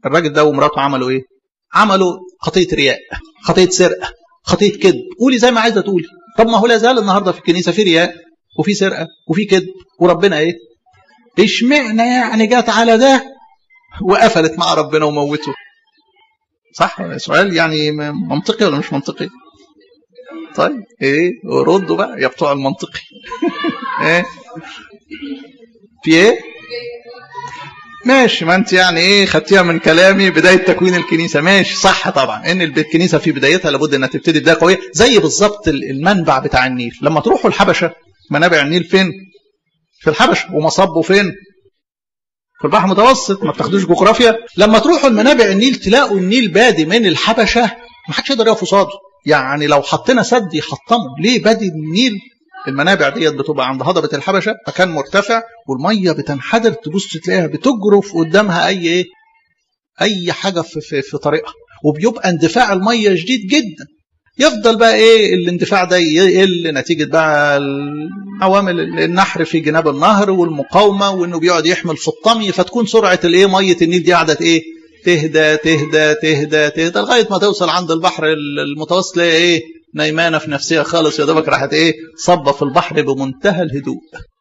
الراجل ده ومراته عملوا ايه عملوا خطيه رياء خطيه سرقه خطيه كذب قولي زي ما عايزه تقولي طب ما هو لا زال النهارده في الكنيسه في رياء وفي سرقه وفي كذب وربنا ايه اشمعنى يعني جت على ده وقفلت مع ربنا وموته صح سؤال يعني منطقي ولا مش منطقي طيب ايه ردوا بقى يا بتوع المنطقي ايه في ايه ماشي ما انت يعني ايه خدتيها من كلامي بدايه تكوين الكنيسه ماشي صح طبعا ان الكنيسه في بدايتها لابد انها تبتدي بدايه قويه زي بالظبط المنبع بتاع النيل لما تروحوا الحبشه منابع النيل فين في الحبشه ومصبه فين في البحر المتوسط ما بتاخدوش جغرافيا لما تروحوا المنابع النيل تلاقوا النيل بادي من الحبشه ما حدش يقدر يقف قصاده يعني لو حطينا سد يحطمه ليه بادي النيل المنابع ديت بتبقى عند هضبه الحبشه مكان مرتفع والميه بتنحدر تبص تلاقيها بتجرف قدامها اي ايه اي حاجه في, في, في طريقها وبيبقى اندفاع الميه شديد جدا يفضل بقى ايه الاندفاع ده يقل نتيجه بقى عوامل النحر في جناب النهر والمقاومه وانه بيقعد يحمل في الطمي فتكون سرعه الايه ميه النيل دي قعدت ايه تهدى تهدى تهدى تهدى لغايه ما توصل عند البحر المتوسط ايه نايمانه في نفسها خالص يا دوبك راحت ايه صبه في البحر بمنتهى الهدوء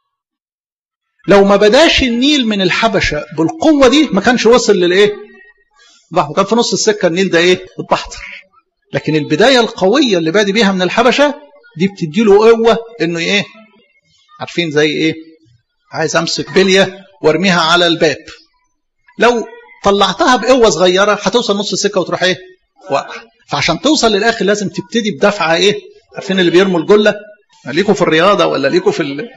لو ما بداش النيل من الحبشه بالقوه دي ما كانش وصل للايه البحر كان في نص السكه النيل ده ايه اتبحتر لكن البدايه القويه اللي بادي بيها من الحبشه دي بتدي له قوه انه ايه عارفين زي ايه عايز امسك بليه وارميها على الباب لو طلعتها بقوه صغيره هتوصل نص السكه وتروح ايه واقعه فعشان توصل للاخر لازم تبتدي بدفعه ايه عارفين اللي بيرموا الجله ليكوا في الرياضه ولا ليكوا في ال...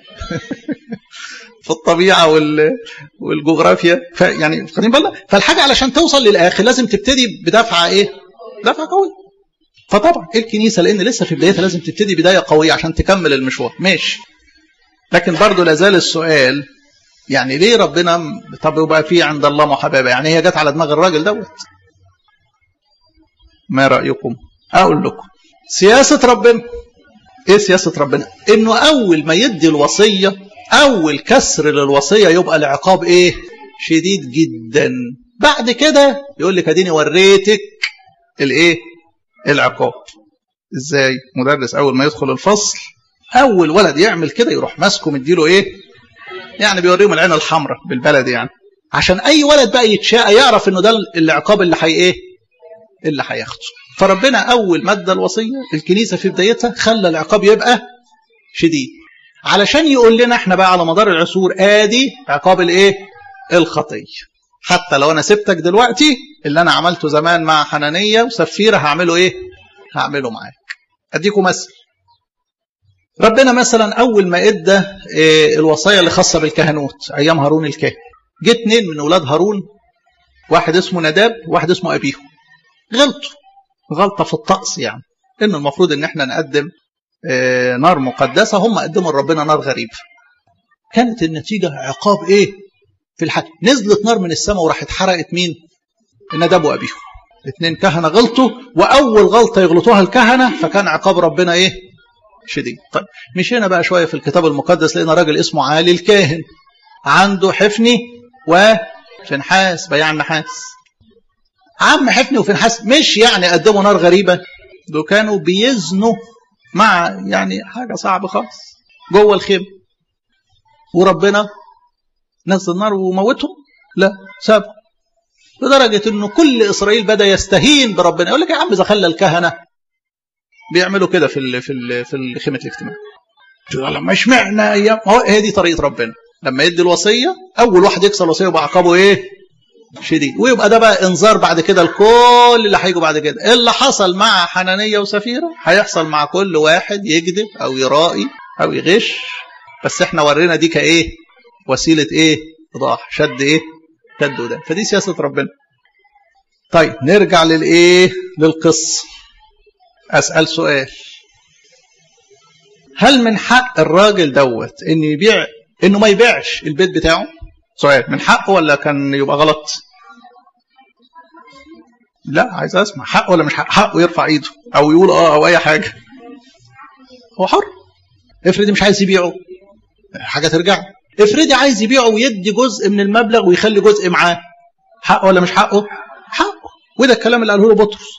في الطبيعه وال... والجغرافيا ف... يعني خدين بالنا فالحاجه علشان توصل للاخر لازم تبتدي بدفعه ايه دفعه قويه فطبعا الكنيسه لان لسه في بدايتها لازم تبتدي بدايه قويه عشان تكمل المشوار ماشي لكن برضه لازال السؤال يعني ليه ربنا طب يبقى في عند الله محببه يعني هي جت على دماغ الراجل دوت ما رايكم اقول لكم سياسه ربنا ايه سياسه ربنا انه اول ما يدي الوصيه اول كسر للوصيه يبقى العقاب ايه شديد جدا بعد كده يقول لك اديني وريتك الايه العقاب ازاي مدرس اول ما يدخل الفصل اول ولد يعمل كده يروح ماسكه مديله ايه يعني بيوريهم العين الحمراء بالبلد يعني عشان اي ولد بقى يتشاء يعرف انه ده العقاب اللي حي ايه اللي هياخده فربنا اول ما ادى الوصيه الكنيسه في بدايتها خلى العقاب يبقى شديد علشان يقول لنا احنا بقى على مدار العصور ادي عقاب الايه الخطيه حتى لو انا سبتك دلوقتي اللي انا عملته زمان مع حنانيه وسفيره هعمله ايه هعمله معاك اديكم مثل ربنا مثلا اول ما ادى إيه الوصايا اللي خاصه بالكهنوت ايام هارون الكاهن جه اتنين من اولاد هارون واحد اسمه نداب وواحد اسمه ابيهو غلطوا غلطه في الطقس يعني ان المفروض ان احنا نقدم إيه نار مقدسه هم قدموا لربنا نار غريب كانت النتيجه عقاب ايه في الحج نزلت نار من السماء وراحت حرقت مين نداب وابيهو اثنين كهنه غلطوا واول غلطه يغلطوها الكهنه فكان عقاب ربنا ايه شديد طيب مشينا بقى شويه في الكتاب المقدس لقينا راجل اسمه عالي الكاهن عنده حفني وفنحاس بياع النحاس عم حفني وفنحاس مش يعني قدموا نار غريبه دول كانوا بيزنوا مع يعني حاجه صعبه خالص جوه الخيمه وربنا نزل نار وموتهم لا سابهم لدرجه انه كل اسرائيل بدا يستهين بربنا يقول لك يا عم اذا خلى الكهنه بيعملوا كده في ال في ال في خيمه الاجتماع لما اشمعنى هي دي طريقه ربنا لما يدي الوصيه اول واحد يكسر الوصيه يبقى عقابه ايه شديد ويبقى ده بقى انذار بعد كده لكل اللي هيجوا بعد كده اللي حصل مع حنانيه وسفيره هيحصل مع كل واحد يكذب او يرائي او يغش بس احنا ورينا دي كايه وسيله ايه ايضاح شد ايه شد وده فدي سياسه ربنا طيب نرجع للايه للقصه اسال سؤال هل من حق الراجل دوت انه يبيع انه ما يبيعش البيت بتاعه سؤال من حقه ولا كان يبقى غلط لا عايز اسمع حقه ولا مش حق حقه يرفع ايده او يقول اه او اي حاجه هو حر افرضي مش عايز يبيعه حاجه ترجع افرضي عايز يبيعه ويدي جزء من المبلغ ويخلي جزء معاه حقه ولا مش حقه وده الكلام اللي قاله له بطرس